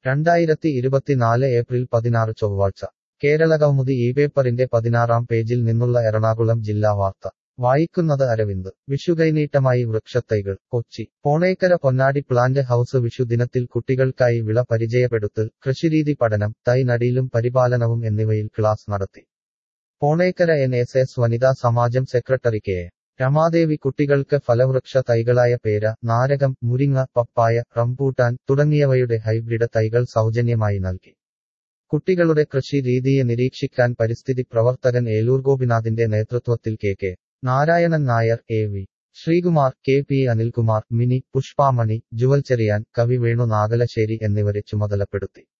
രണ്ടായിരത്തി ഇരുപത്തിനാല് ഏപ്രിൽ പതിനാറ് ചൊവ്വാഴ്ച കേരളകൗമുദി ഈ പേപ്പറിന്റെ പതിനാറാം പേജിൽ നിന്നുള്ള എറണാകുളം ജില്ലാ വാർത്ത വായിക്കുന്നത് അരവിന്ദ് വിഷുകൈനീട്ടമായി വൃക്ഷത്തൈകൾ കൊച്ചി പോണേക്കര പൊന്നാടി പ്ലാന്റ് ഹൌസ് വിഷുദിനത്തിൽ കുട്ടികൾക്കായി വിള പരിചയപ്പെടുത്തൽ കൃഷിരീതി പഠനം തൈ നടീലും പരിപാലനവും എന്നിവയിൽ ക്ലാസ് നടത്തി പോണേക്കര എൻ എസ് എസ് വനിതാ സമാജം സെക്രട്ടറി കെ എ. രമാദേവി കുട്ടികൾക്ക് ഫലവൃക്ഷ തൈകളായ പേര നാരകം മുരിങ്ങ പപ്പായ റംബൂട്ടാൻ തുടങ്ങിയവയുടെ ഹൈബ്രിഡ് തൈകൾ സൗജന്യമായി നൽകി കുട്ടികളുടെ കൃഷി രീതിയെ നിരീക്ഷിക്കാൻ പരിസ്ഥിതി പ്രവർത്തകൻ ഏലൂർ ഗോപിനാഥിന്റെ നേതൃത്വത്തിൽ K K Narayanan Nair A V Sreekumar K P Anilkumar Mini Pushpamani Jewel Cheriyan കവി വേണു നാഗലശ്ശേരി എന്നിവരെ ചുമതലപ്പെടുത്തി